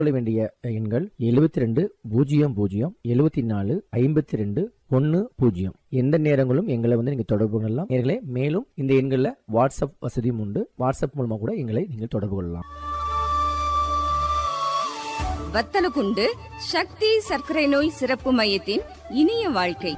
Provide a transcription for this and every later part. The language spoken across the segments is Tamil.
கொள்ள வேண்டிய எண்கள் எழுபத்தி ரெண்டு பூஜ்ஜியம் பூஜ்ஜியம் எழுபத்தி நாலு ஐம்பத்தி ரெண்டு ஒன்று பூஜ்ஜியம் எந்த நேரங்களும் எங்களை வந்து நீங்கள் தொடர்பு கொள்ளலாம் நேர்களே மேலும் இந்த எண்களில் வாட்ஸ்அப் வசதியும் உண்டு வாட்ஸ்அப் மூலமாக கூட எங்களை நீங்கள் தொடர்பு கொள்ளலாம் வத்தலகுண்டு சக்தி சர்க்கரை நோய் சிறப்பு மையத்தின் இனிய வாழ்க்கை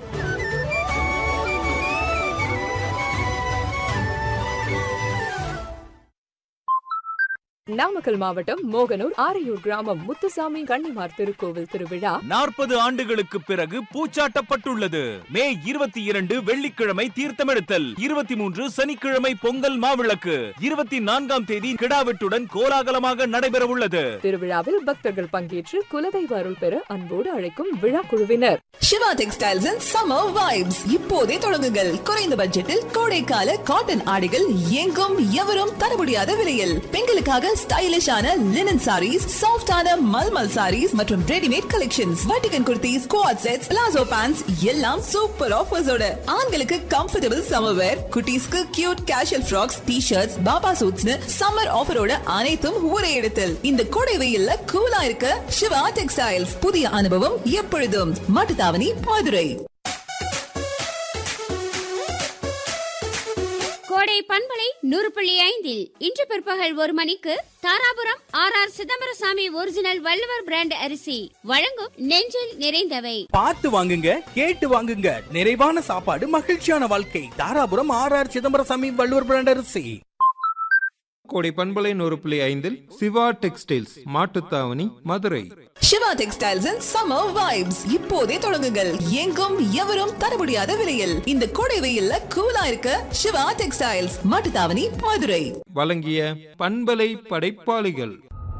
நாமக்கல் மாவட்டம் மோகனூர் ஆரையூர் கிராமம் முத்துசாமி கன்னிமார் திருக்கோவில் திருவிழா நாற்பது ஆண்டுகளுக்கு பிறகு பூச்சாட்டப்பட்டுள்ளது மே இருபத்தி இரண்டு வெள்ளிக்கிழமை தீர்த்தமெடுத்தல் இருபத்தி மூன்று சனிக்கிழமை பொங்கல் மாவிளக்கு இருபத்தி நான்காம் தேதி கிடாவெட்டுடன் கோலாகலமாக நடைபெறவுள்ளது திருவிழாவில் பக்தர்கள் பங்கேற்று குலதெய்வ அருள் பெற அன்போடு அழைக்கும் விழா குழுவினர் Siva textiles and summer vibes இப்போதே தொடங்குங்கள் குறைந்த பட்ஜெட்டில் கோடைக்கால காட்டன் ஆடைகள் எங்கும் எவரும் தர முடியாத விலையில் பெண்களுக்காக ஸ்டைலிஷான லினன் சாரீஸ் சாஃப்டான மல்மல் சாரீஸ் மற்றும் ரெடிமேட் கலெக்ஷன்ஸ் வட்டிகன் kurtis coord sets palazzo pants எல்லாம் சூப்பர் ஆஃபர்ஸோட ஆண்களுக்கு கம்ஃபர்டபுள் சம்மர் வேர் குட்டீஸ்க்கு cute casual frocks T shirts baba சூட்ஸ்னு சம்மர் ஆஃபரோட அனைத்தும் ஒரே இடத்தில் இந்த கோடை வெயில்ல கூலா இருக்க சிவா டெக்ஸ்டைல்ஸ் புதிய அனுபவம் எப்பொழுதும் மாட்டுத்தாவணி மதுரை கோடை பண்பலை நூறு புள்ளி ஐந்தில் இன்று பிற்பகல் ஒரு மணிக்கு Dharapuram R R Chidambarasamy original Valluvar brand அரிசி வழங்கும் நெஞ்சில் நிறைந்தவை பார்த்து வாங்குங்க கேட்டு வாங்குங்க நிறைவான சாப்பாடு மகிழ்ச்சியான வாழ்க்கை Dharapuram R R Chidambarasamy Valluvar brand அரிசி கோடை பண்பலை நூறு புள்ளி ஐந்தில் Siva textiles Mattuthavani Madurai Siva textiles and summer vibes இப்போதே தொடங்குங்கள் எங்கும் எவரும் தர முடியாத விலையில் இந்த கோடை வெயில்ல கூலா இருக்க சிவா டெக்ஸ்டைல்ஸ் மாட்டுத்தாவணி மதுரை வழங்கிய பண்பலை படைப்பாளிகள்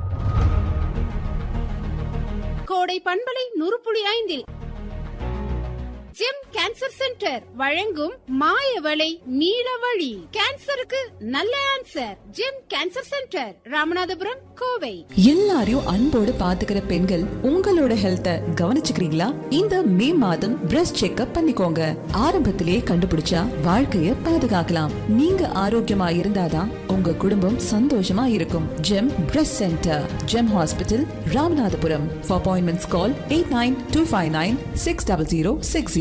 கோடை பண்பலை நூறு புள்ளி ஐந்தில் ஜெம் கேன்சர் சென்டர் வழங்கும் மாயவளை நீல வழி கேன்சருக்கு நல்ல answer GEM cancer centre Ramanathapuram Kovai எல்லாரையும் அன்போடு பாத்துக்கிற பெண்கள் உங்களோட ஹெல்த்த கவனிச்சுக்கிறீங்களா இந்த மே மாதம் பிரஸ்ட் செக்அப் பண்ணிக்கோங்க ஆரம்பத்திலேயே கண்டுபிடிச்சா வாழ்க்கைய பாதுகாக்கலாம் நீங்க ஆரோக்கியமா இருந்தாதான் உங்க குடும்பம் சந்தோஷமா இருக்கும் GEM breast centre GEM hospital Ramanathapuram for appointments call eight nine two five nine six double zero six zero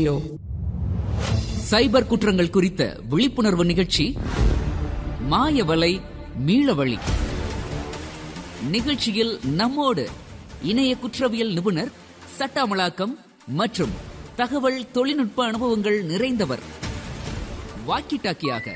cyber குற்றங்கள் குறித்த விழிப்புணர்வு நிகழ்ச்சி மாயவலை மீளவழி நிகழ்ச்சியில் நம்மோடு இணைய குற்றவியல் நிபுணர் சட்ட அமலாக்கம் மற்றும் தகவல் தொழில்நுட்ப அனுபவங்கள் நிறைந்தவர் வாக்கி டாக்கியாக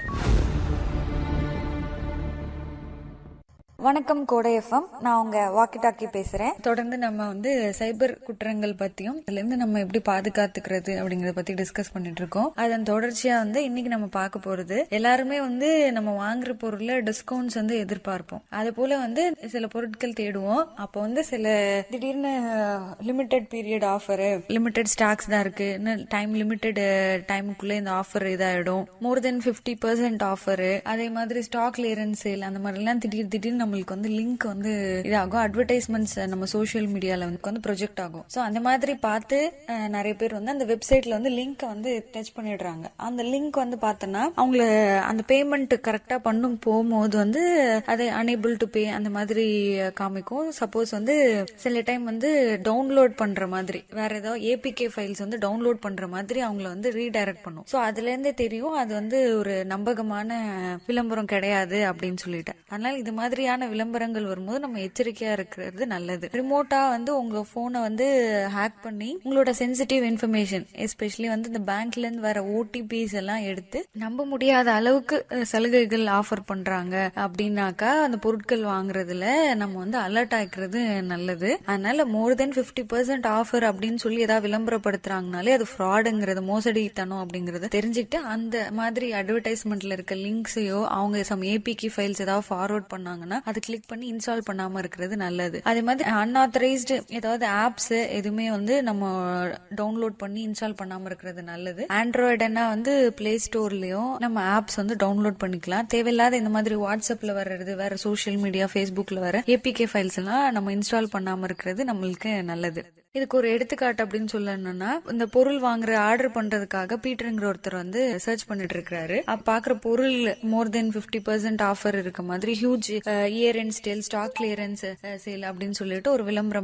வணக்கம் கோடை எஃப்எம் நான் உங்க வாக்கி டாக்கி பேசுறேன் தொடர்ந்து நம்ம வந்து சைபர் குற்றங்கள் பத்தியும் அதுல இருந்து நம்ம எப்படி பாதுகாத்துக்கிறது அப்படிங்கறத பத்தி டிஸ்கஸ் பண்ணிட்டு இருக்கோம் அதன் தொடர்ச்சியா வந்து இன்னைக்கு நம்ம பார்க்க போறது எல்லாருமே வந்து நம்ம வாங்குற பொருள்ல டிஸ்கவுண்ட்ஸ் வந்து எதிர்பார்ப்போம் அது போல வந்து சில பொருட்கள் தேடுவோம் அப்போ வந்து சில திடீர்னு limited period offer limited stocks தான் இருக்கு டைம் லிமிடெட் டைமுக்குள்ள இந்த ஆஃபர் இதாயிடும் more than fifty percent offer அதே மாதிரி ஸ்டாக் கிளியரன்ஸ் சேல் அந்த மாதிரி எல்லாம் திடீர் திடீர்னு நம்மளுக்கு வந்து லிங்க் வந்து இதாகும் அட்வர்டைஸ்மெண்ட்ஸ் நம்ம சோஷியல் மீடியால வந்து ப்ரொஜெக்ட் ஆகும் ஸோ அந்த மாதிரி பார்த்து அஹ், நிறைய பேர் வந்து அந்த வெப்சைட்ல வந்து லிங்க் வந்து டச் பண்ணிடுறாங்க அந்த லிங்க் வந்து பார்த்தோன்னா அவங்கள அந்த பேமெண்ட் கரெக்டா பண்ணும் போகும்போது வந்து அதை அனேபிள் டு பே அந்த மாதிரி காமிக்கும் சப்போஸ் வந்து சில டைம் வந்து டவுன்லோட் பண்ற மாதிரி வேற ஏதாவது ஏபிகே ஃபைல்ஸ் வந்து டவுன்லோட் பண்ற மாதிரி அவங்கள வந்து ரீடைரக்ட் பண்ணும் ஸோ அதுல இருந்தே தெரியும் அது வந்து ஒரு நம்பகமான விளம்பரம் கிடையாது அப்படின்னு சொல்லிட்டு அதனால இது மாதிரியான விளம்பரங்கள் வரும்போது நம்ம எச்சரிக்கையா இருக்கிறது நல்லது ரிமோட்டா வந்து உங்க போனை வந்து ஹேக் பண்ணி உங்களோட சென்சிட்டிவ் இன்ஃபர்மேஷன் எஸ்பெஷலி வந்து இந்த பேங்க்ல இருந்து வர ஓடிபிஸ் எல்லாம் எடுத்து நம்ப முடியாத அளவுக்கு அஹ், சலுகைகள் ஆஃபர் பண்றாங்க அப்படின்னாக்கா அந்த பொருட்கள் வாங்குறதுல நம்ம வந்து அலர்ட் ஆயிக்கிறது நல்லது அதனால more than fifty percent offer அப்படின்னு சொல்லி ஏதாவது விளம்பரப்படுத்துறாங்கனாலே அது ஃப்ராடுங்கிறது மோசடித்தனம் அப்படிங்கறது தெரிஞ்சுக்கிட்டு அந்த மாதிரி அட்வர்டைஸ்மெண்ட்ல இருக்க லிங்க்ஸையோ அவங்க சம் ஏபிகி ஃபைல்ஸ் ஏதாவது ஃபார்வர்ட் பண்ணாங்கன்னா அது கிளிக் பண்ணி இன்ஸ்டால் பண்ணாம இருக்கிறது நல்லது அதே மாதிரி அன்ஆத்தரைஸ்டு ஏதாவது ஆப்ஸ் எதுவுமே வந்து நம்ம டவுன்லோட் பண்ணி இன்ஸ்டால் பண்ணாம இருக்கிறது நல்லது ஆண்ட்ராய்டுனா வந்து பிளே ஸ்டோர்லயும் நம்ம ஆப்ஸ் வந்து டவுன்லோட் பண்ணிக்கலாம் தேவையில்லாத இந்த மாதிரி வாட்ஸ்அப்ல வர்றது வேற சோஷியல் மீடியா ஃபேஸ்புக்ல வர ஏபிகே ஃபைல்ஸ் எல்லாம் நம்ம இன்ஸ்டால் பண்ணாம இருக்கிறது நம்மளுக்கு நல்லது இதுக்கு ஒரு எடுத்துக்காட்டு அப்படின்னு சொல்லணும்னா இந்த பொருள் வாங்குற ஆர்டர் பண்றதுக்காக பீட்டருங்கிற ஒருத்தர் வந்து சர்ச் பண்ணிட்டு இருக்காரு அப்ப பாக்குற பொருள் more than fifty percent offer இருக்க மாதிரி huge year end stale stock clearance sale அப்படின்னு சொல்லிட்டு ஒரு விளம்பரம்